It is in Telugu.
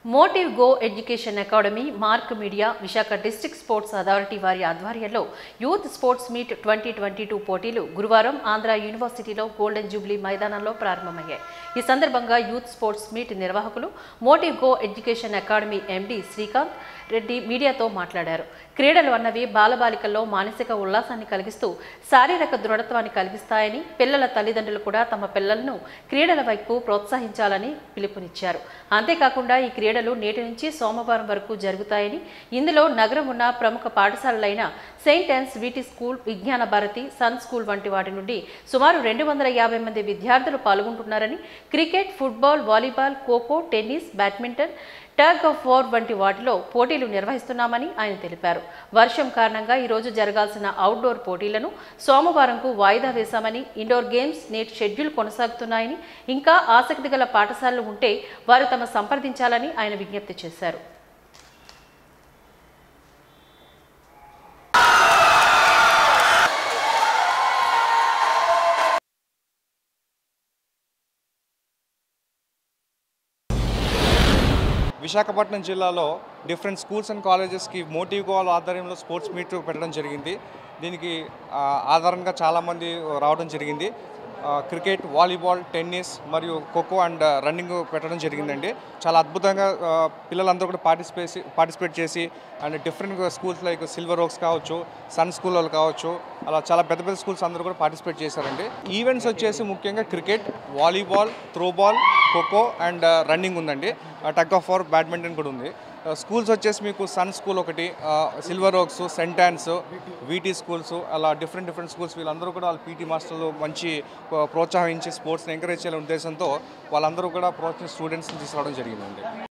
motive go education academy mark media Visakha district sports authority వారి ఆధ్వర్యంలో youth sports meet twenty twenty two పోటీలు గురువారం ఆంధ్ర యూనివర్సిటీలో గోల్డెన్ జూబ్లీ మైదానంలో ప్రారంభమయ్యాయి ఈ సందర్భంగా యూత్ స్పోర్ట్స్ మీట్ నిర్వాహకులు motive go education academy MD Srikanth Reddy మీడియాతో మాట్లాడారు క్రీడలు అన్నవి బాలబాలికల్లో మానసిక ఉల్లాసాన్ని కలిగిస్తూ శారీరక దృఢత్వాన్ని కలిగిస్తాయని పిల్లల తల్లిదండ్రులు కూడా తమ పిల్లలను క్రీడల వైపు ప్రోత్సహించాలని పిలుపునిచ్చారు అంతేకాకుండా ఈ క్రీడలు నేటి నుంచి సోమవారం వరకు జరుగుతాయని ఇందులో నగరం ఉన్న ప్రముఖ పాఠశాలలైన saint Ann's VT school Vignana Bharati sun school వంటి వాటి నుండి సుమారు రెండు వందల యాభై మంది విద్యార్థులు పాల్గొంటున్నారని cricket football volleyball kho-kho tennis badminton tug of war వంటి వాటిలో పోటీలు నిర్వహిస్తున్నామని ఆయన తెలిపారు వర్షం కారణంగా ఈరోజు జరగాల్సిన అవుట్డోర్ పోటీలను సోమవారంకు వాయిదా వేశామని ఇండోర్ గేమ్స్ నేటి షెడ్యూల్ కొనసాగుతున్నాయని ఇంకా ఆసక్తి గల పాఠశాలలు ఉంటే వారు తమ సంప్రదించాలని ఆయన విజ్ఞప్తి చేశారు విశాఖపట్నం జిల్లాలో డిఫరెంట్ స్కూల్స్ అండ్ కాలేజెస్కి మోటివ్ గోల్ ఆధ్వర్యంలో స్పోర్ట్స్ మీట్ పెట్టడం జరిగింది దీనికి ఆ, ఆధారంగా చాలామంది రావడం జరిగింది ఆ, క్రికెట్ వాలీబాల్ టెన్నిస్ మరియు ఖోఖో అండ్ రన్నింగ్ పెట్టడం జరిగిందండి చాలా అద్భుతంగా ఆ, పిల్లలందరూ కూడా పార్టిసిపేట్ పార్టిసిపేట్ చేసి and different schools like silver oaks కావచ్చు సన్ స్కూల్ వాళ్ళు కావచ్చు అలా చాలా పెద్ద పెద్ద స్కూల్స్ అందరూ కూడా పార్టిసిపేట్ చేశారండి ఈవెంట్స్ వచ్చేసి ముఖ్యంగా cricket volleyball throwball kho-kho and running ఉందండి టగ్ ఆఫ్ వార్ బ్యాడ్మింటన్ కూడా ఉంది స్కూల్స్ వచ్చేసి మీకు సన్ స్కూల్ ఒకటి silver oaks saint Ann's VT schools అలా డిఫరెంట్ డిఫరెంట్ స్కూల్స్ వీళ్ళందరూ కూడా వాళ్ళ పీటీ మాస్టర్లు మంచి ఆ, ప్రోత్సహించి స్పోర్ట్స్ని ఎంకరేజ్ చేయాలనే ఉద్దేశంతో వాళ్ళందరూ కూడా ప్రోత్సహించి స్టూడెంట్స్ని తీసుకురావడం జరిగిందండి